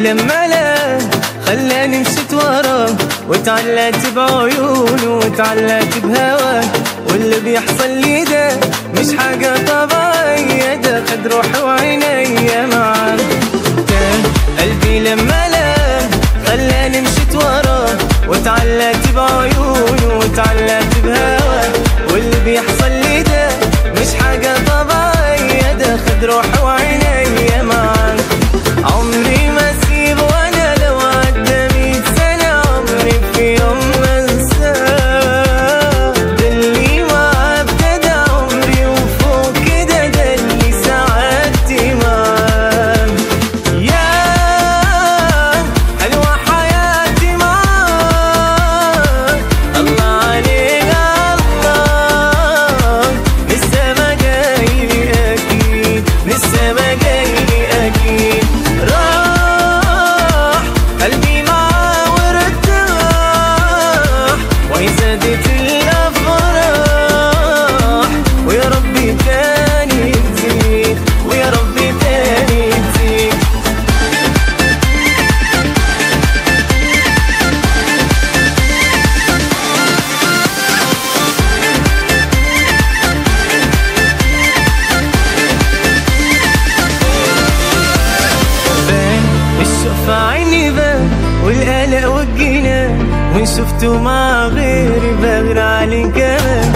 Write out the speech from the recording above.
لما لا خلاني مشيت وراه وتعلقت بعيونه وتعلقت بهواه واللي بيحصل لي ده مش حاجة طبيعية ده خد روحي وعينيا معاه تاه قلبي لما لا خلاني مشيت وراه وتعلقت بعيونه وتعلقت بهواه واللي بيحصل لي ده مش حاجة طبيعية ده خد روحي وعينيا معاه عمري ما اسيبه وانا لو عدى مية سنة عمري في يوم ما انساه ده اللي معاه ابتدى عمري وفوق كده ده اللي سعادتي معاه يا حلوة حياتي معاك الله عليك الله لسه ما جايلي أكيد لسه ما جايلي أكيد راح قلبي معاه وارتاح وهي زادت الأفراح ويا ربي تاني تزيد ويا ربي تاني تزيد بان الشوق في عيني بان والقلق والجنان وان شفته مع غيري بغير عليه كمان